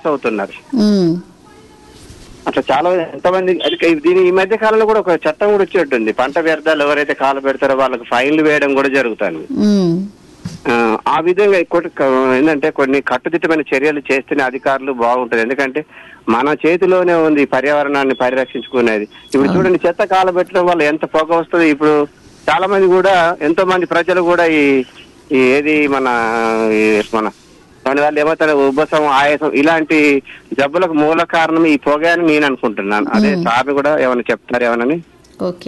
loss అవుతున్నారు ఉమ్, అట్లా చాలా ఎంతమంది అది దీని ఈ మధ్య కాలంలో కూడా ఒక చట్టం కూడా వచ్చేటుంది పంట వ్యర్థాలు ఎవరైతే కాలు పెడతారో వాళ్ళకి ఫైన్లు వేయడం కూడా జరుగుతుంది ఉమ్, ఆ, ఆ విధంగా ఇంకోటి క- ఏంటంటే కొన్ని కట్టుదిట్టమైన చర్యలు చేస్తేనే అధికారులు బాగుంటది ఎందుకంటే మన చేతిలోనే ఉంది ఈ పర్యావరణాన్ని పరిరక్షించుకునేది ఇప్పుడు చూడండి చెత్త కాలబెట్టడం వల్ల ఎంత పొగ వస్తుంది ఇప్పుడు చాలా మంది కూడా ఎంతో మంది ప్రజలు కూడా ఈ ఈ ఏది మన ఈ మన దాని వల్ల ఏమవుతారు ఉబ్బసం ఆయాసం ఇలాంటి జబ్బులకు మూల కారణం ఈ పొగ అని నేను అనుకుంటున్నాను అదే సార్ కూడా ఏమైనా చెప్తారు ఏమనని ఓకే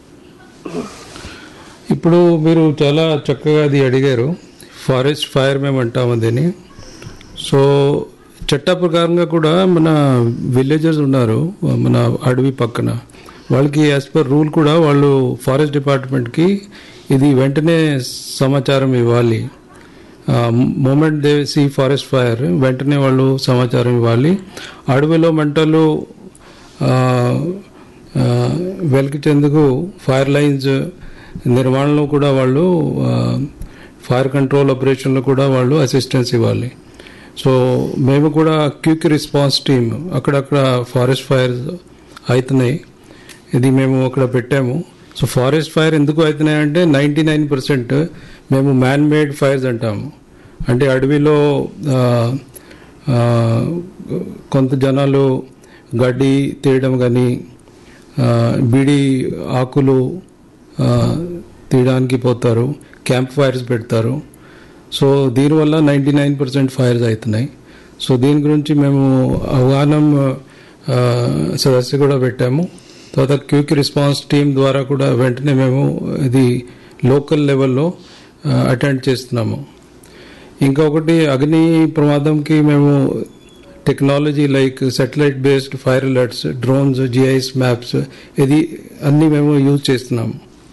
ఇప్పుడు మీరు చాలా చక్కగా అది అడిగారు ఫారెస్ట్ ఫైర్ మేము అంటాము దీన్ని సో చట్ట ప్రకారంగా కూడా మన విలేజెస్ ఉన్నారు మన అడవి పక్కన వాళ్ళకి యాజ్ పర్ రూల్ కూడా వాళ్ళు ఫారెస్ట్ డిపార్ట్మెంట్కి ఇది వెంటనే సమాచారం ఇవ్వాలి moment they see forest fire వెంటనే వాళ్ళు సమాచారం ఇవ్వాలి అడవిలో మంటలు ఆ, ఆ, వెలికించేందుకు ఫైర్ లైన్స్ నిర్వహణలో కూడా వాళ్ళు ఆ, ఫైర్ కంట్రోల్ ఆపరేషన్లో కూడా వాళ్ళు అసిస్టెన్స్ ఇవ్వాలి సో మేము కూడా క్విక్ రెస్పాన్స్ టీమ్ అక్కడక్కడ ఫారెస్ట్ ఫైర్స్ అవుతున్నాయి ఇది మేము అక్కడ పెట్టాము సో ఫారెస్ట్ ఫైర్ ఎందుకు అవుతున్నాయి అంటే నైంటీ నైన్ పర్సెంట్ మేము మ్యాన్ మేడ్ ఫైర్స్ అంటాము అంటే అడవిలో ఆ, ఆ, కొంత జనాలు గడ్డి తీయడం కానీ బీడి ఆకులు ఆ, తీయడానికి పోతారు క్యాంప్ ఫైర్స్ పెడతారు సో దీనివల్ల నైంటీ నైన్ పర్సెంట్ ఫైర్స్ అవుతున్నాయి సో దీని గురించి మేము అవగాహన ఆ, సదస్సు కూడా పెట్టాము తర్వాత క్విక్ రెస్పాన్స్ టీం ద్వారా కూడా వెంటనే మేము ఇది లోకల్ లెవెల్లో అటెండ్ చేస్తున్నాము ఇంకొకటి అగ్ని ప్రమాదంకి మేము technology like satellite based fire alerts drones GIS maps ఇది అన్ని మేము యూజ్ చేస్తున్నాము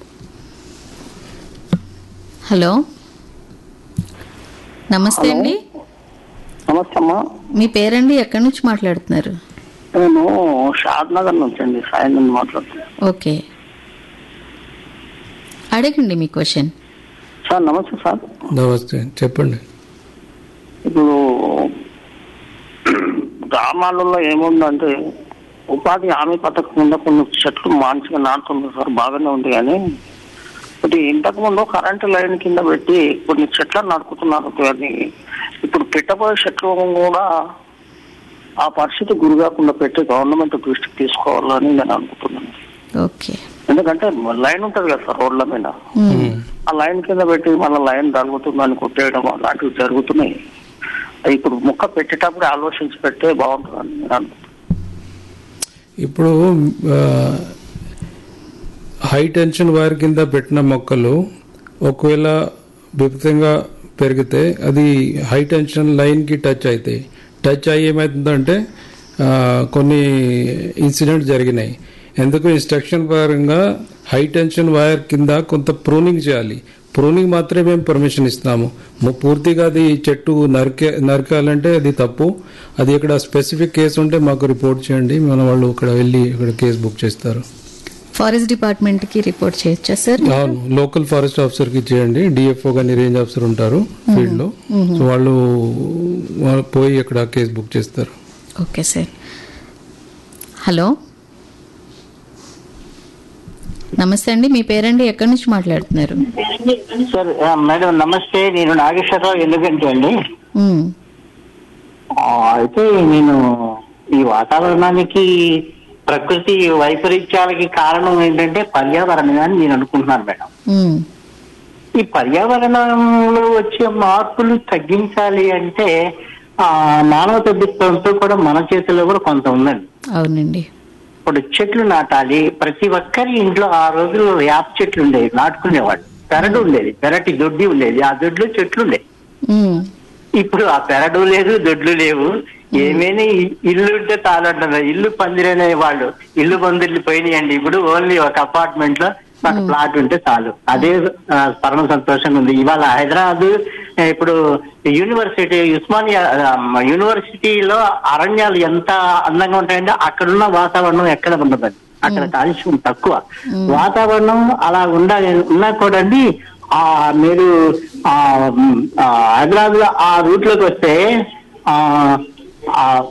హలో నమస్తే అండి నమస్తే అమ్మా మీ పేరండి ఎక్కడి నుంచి మాట్లాడుతున్నారు నేను షాద్ నగర్ నుంచి అండి సాయం నుండి మాట్లాడుతున్నాను ఓకే అడగండి మీ question sir namaste sir namaste చెప్పండి ఇప్పుడు గ్రామాలలో ఏముందంటే ఉపాధి హామీ పథకం కింద కొన్ని చెట్లు మానసిక నాటుతుంది సార్ బాగానే ఉంది కానీ ఇది ఇంతకు ముందు కరెంటు లైన్ కింద పెట్టి కొన్ని చెట్లను నడుపుతున్నారు కానీ ఇప్పుడు పెట్టబోయే చెట్లు కూడా ఆ పరిస్థితి గురి కాకుండా పెట్టి గవర్నమెంట్ దృష్టికి తీసుకోవాలని నేను అనుకుంటున్నాను ఓకే ఎందుకంటే లైన్ ఉంటది కదా సార్ రోడ్ల మీద ఆ లైన్ కింద పెట్టి మళ్ళీ లైన్ తగ్గుతుందని కొట్టేయడం అలాంటివి జరుగుతున్నాయి ఇప్పుడు ముక్క పెట్టేటప్పుడు ఆలోచించి పెడితే బాగుంటుందని నేను అనుకుంటున్నాను ఇప్పుడు హై టెన్షన్ వైర్ కింద పెట్టిన మొక్కలు ఒకవేళ విపరీతంగా పెరిగితే అది హై టెన్షన్ లైన్కి టచ్ అవుతాయి టచ్ అయ్యి ఏమవుతుందంటే ఆ, కొన్ని ఇన్సిడెంట్స్ జరిగినాయి ఎందుకు ఇన్స్ట్రక్షన్ పరంగా హై టెన్షన్ వైర్ కింద కొంత ప్రూనింగ్ చేయాలి ప్రూనింగ్ మాత్రమే మేము పర్మిషన్ ఇస్తాము ము- పూర్తిగా అది చెట్టు నరికే నరకాలంటే అది తప్పు అది ఇక్కడ స్పెసిఫిక్ కేసు ఉంటే మాకు రిపోర్ట్ చేయండి మన వాళ్ళు ఇక్కడ వెళ్ళి ఇక్కడ కేసు బుక్ చేస్తారు ఫారెస్ట్ డిపార్ట్మెంట్ కి రిపోర్ట్ చేయొచ్చా సార్ అవును లోకల్ ఫారెస్ట్ ఆఫీసర్ కి చేయండి డిఎఫ్ఓ కానీ రేంజ్ ఆఫీసర్ ఉంటారు ఫీల్డ్ లో సో వాళ్ళు వాళ్ళు పోయి ఇక్కడ కేసు బుక్ చేస్తారు ఓకే సార్ హలో నమస్తే అండి మీ పేరండి ఎక్కడి నుంచి మాట్లాడుతున్నారు సార్ మేడం నమస్తే నేను నాగేశ్వరరావు ఎందుకంటే అండి ఉమ్, ఆ, అయితే నేను ఈ వాతావరణానికి ప్రకృతి వైపరీత్యాలకి కారణం ఏంటంటే పర్యావరణం అని నేను అనుకుంటున్నాను మేడం ఉమ్, ఈ పర్యావరణంలో వచ్చే మార్పులు తగ్గించాలి అంటే ఆ మానవ తగ్గిస్తంతో కూడా మన చేతిలో కూడా కొంత ఉందండి అవునండి ఇప్పుడు చెట్లు నాటాలి ప్రతి ఒక్కరి ఇంట్లో ఆ రోజుల్లో వేప చెట్లు ఉండేవి నాటుకునేవాళ్ళు పెరడు ఉండేది పెరటి దొడ్డి ఉండేది ఆ దొడ్లో చెట్లు ఉండేవి ఉమ్, ఇప్పుడు ఆ పెరడు లేదు దొడ్లు లేవు ఏమైనా ఇ- ఇల్లు ఉంటే చాలంటారు ఇల్లు పందిరనే వాళ్ళు ఇల్లు పందిర్లు పోయినాయండి ఇప్పుడు ఓన్లీ ఒక అపార్ట్మెంట్ లో ఒక ప్లాట్ ఉంటే చాలు అదే ఆ, పరమ సంతోషంగా ఉంది ఇవాళ హైదరాబాద్ ఆ, ఇప్పుడు యూనివర్సిటీ ఉస్మానియా ఆ, యూనివర్సిటీలో అరణ్యాలు ఎంత అందంగా ఉంటాయంటే అక్కడున్న వాతావరణం ఎక్కడ ఉండదండి అక్కడ కాలుష్యం తక్కువ వాతావరణం అలా ఉండ ఉన్నా కూడా అండి ఆ మీరు ఆ హైదరాబాద్ లో ఆ రూట్ లోకి వస్తే ఆ ఆ